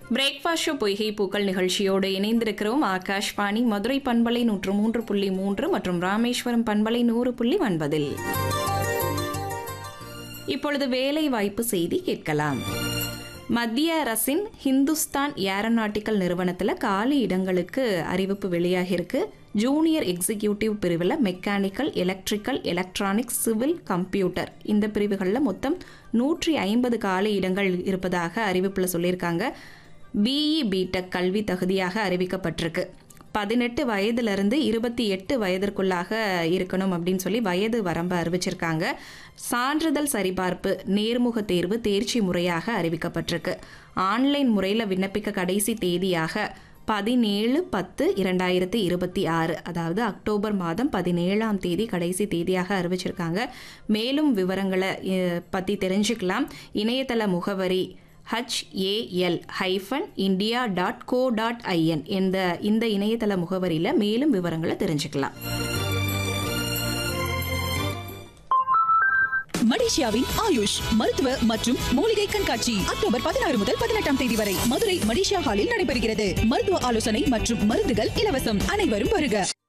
breakfast show பொய்கை பூக்கள் நிகழ்ச்சியோடு இணைந்திருக்கிறோம் ஆகாஷ்வாணி மதுரை பண்பலை நூற்று மூன்று புள்ளி மூன்று மற்றும் ராமேஸ்வரம் பண்பலை நூறு புள்ளி ஒன்பதில் இப்பொழுது வேலை வாய்ப்பு செய்தி கேட்கலாம் மத்திய அரசின் ஹிந்துஸ்தான் ஏரோநாட்டிக்கல் நிறுவனத்தில் காலி இடங்களுக்கு அறிவிப்பு வெளியாகியிருக்கு ஜூனியர் எக்ஸிக்யூட்டிவ் பிரிவில் mechanical electrical electronics civil computer இந்த பிரிவுகளில் மொத்தம் நூற்றி ஐம்பது காலி இடங்கள் இருப்பதாக அறிவிப்பில் சொல்லியிருக்காங்க பிஇ பிடெக் கல்வி தகுதியாக அறிவிக்கப்பட்டிருக்கு பதினெட்டு வயதிலிருந்து இருபத்தி எட்டு வயதிற்குள்ளாக இருக்கணும் அப்படின்னு சொல்லி வயது வரம்பு அறிவிச்சிருக்காங்க சான்றிதழ் சரிபார்ப்பு நேர்முக தேர்வு தேர்ச்சி முறையாக அறிவிக்கப்பட்டிருக்கு ஆன்லைன் முறையில் விண்ணப்பிக்க கடைசி தேதியாக பதினேழு பத்து இரண்டாயிரத்தி இருபத்தி ஆறு அதாவது அக்டோபர் மாதம் பதினேழாம் தேதி கடைசி தேதியாக அறிவிச்சிருக்காங்க மேலும் விவரங்களை அஹ், பற்றி தெரிஞ்சுக்கலாம் இணையதள முகவரி HAL hyphen India dot co dot IN இந்த இந்த இணையதள முகவரியில் மேலும் விவரங்களை தெரிஞ்சுக்கலாம் மலேசியாவின் ஆயுஷ் மருத்துவ மற்றும் மூலிகை கண்காட்சி அக்டோபர் பதினாறு முதல் பதினெட்டாம் தேதி வரை மதுரை மலேசியா ஹாலில் நடைபெறுகிறது மருத்துவ ஆலோசனை மற்றும் மருந்துகள் இலவசம் அனைவரும் வருக